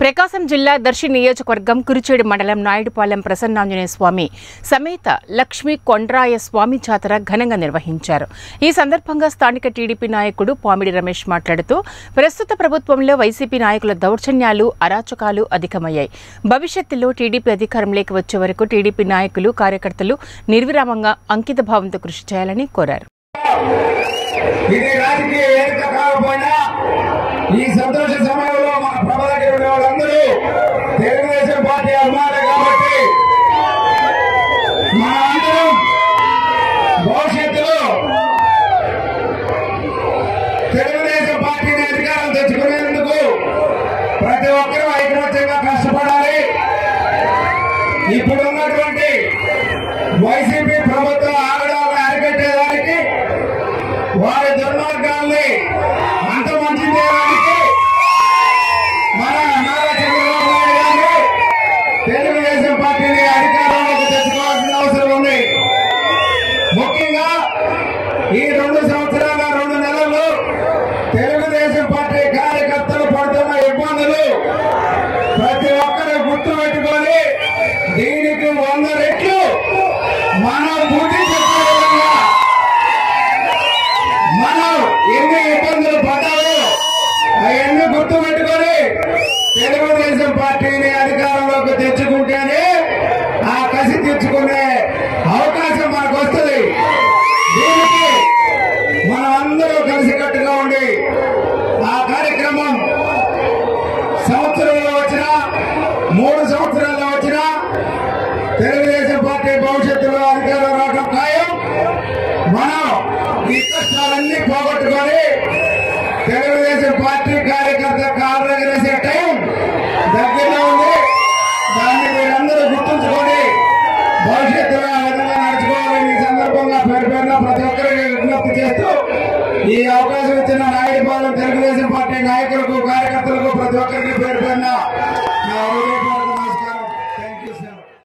ప్రకాశం జిల్లా దర్శి నియోజకవర్గం కురిచేడు మండలం నాయుడుపాలెం ప్రసన్నాంజనేయ స్వామి సమేత లక్ష్మీ కొండ్రాయ స్వామి జాతర ఘనంగా నిర్వహించారు ఈ సందర్భంగా స్థానిక టీడీపీ నాయకుడు పామిడి రమేష్ మాట్లాడుతూ ప్రస్తుత ప్రభుత్వంలో వైసీపీ నాయకుల దౌర్జన్యాలు అరాచకాలు అధికమయ్యాయి భవిష్యత్తులో టీడీపీ అధికారంలోకి వచ్చే వరకు టీడీపీ నాయకులు కార్యకర్తలు నిర్విరామంగా అంకిత భావంతో కృషి చేయాలని కోరారు ఇది రాజకీయ వేదిక కాకపోయినా ఈ సంతోష సమయంలో మన ప్రభ దగ్గర ఉండే వాళ్ళందరూ తెలుగుదేశం పార్టీ అభిమానులు కాబట్టి మన అందరం భవిష్యత్తులో తెలుగుదేశం పార్టీని అధికారం తెచ్చుకునేందుకు ప్రతి ఒక్కరూ ఐకమత్యంగా కష్టపడాలి ఇప్పుడున్నటువంటి వైసీపీ ప్రభుత్వం ఆగడాలను అరికట్టేదానికి వారి దుర్మార్గాల్ని అంత మంచి చేయడానికి మన నారా చంద్రబాబు నాయుడు గారు తెలుగుదేశం పార్టీని అధికారంలోకి తెచ్చుకోవాల్సిన అవసరం ఉంది ముఖ్యంగా ఈ రెండు సంవత్సరాల రెండు నెలల్లో తెలుగుదేశం పార్టీ కార్యకర్తలు పడుతున్న ఇబ్బందులు ప్రతి ఒక్కరు గుర్తు పెట్టుకొని దీనికి వంద రెట్లు మనం బుద్ధి చెప్పే విధంగా మనం ఎన్ని ఇబ్బందులు పడ్డామో అవన్నీ గుర్తు పెట్టుకొని తెలుగుదేశం పార్టీని అధికారంలోకి తెచ్చుకుంటేనే ఆ కసి తెచ్చుకునే అవకాశం మనకు వస్తుంది దీనికి మనం అందరూ కలిసికట్టుగా ఉండి ఆ కార్యక్రమం సంవత్సరంలో వచ్చినా మూడు సంవత్సరాల్లో వచ్చినా తెలుగుదేశం పార్టీ భవిష్యత్తులో అధికారం రావడం ఖాయం మనం ఈ కష్టాలన్నీ పోగొట్టుకొని తెలుగుదేశం పార్టీ కార్యకర్త కారు దగ్గర వేసే టైం దగ్గరలో ఉంది దాన్ని మీరందరూ గుర్తుంచుకొని భవిష్యత్తులో ఆ విధంగా నడుచుకోవాలని ఈ సందర్భంగా పేరు పేరున ప్రతి ఒక్కరికి విజ్ఞప్తి చేస్తూ ఈ అవకాశం ఇచ్చిన నాయుడుపాలెం తెలుగుదేశం పార్టీ నాయకులకు కార్యకర్తలకు ప్రతి ఒక్కరికి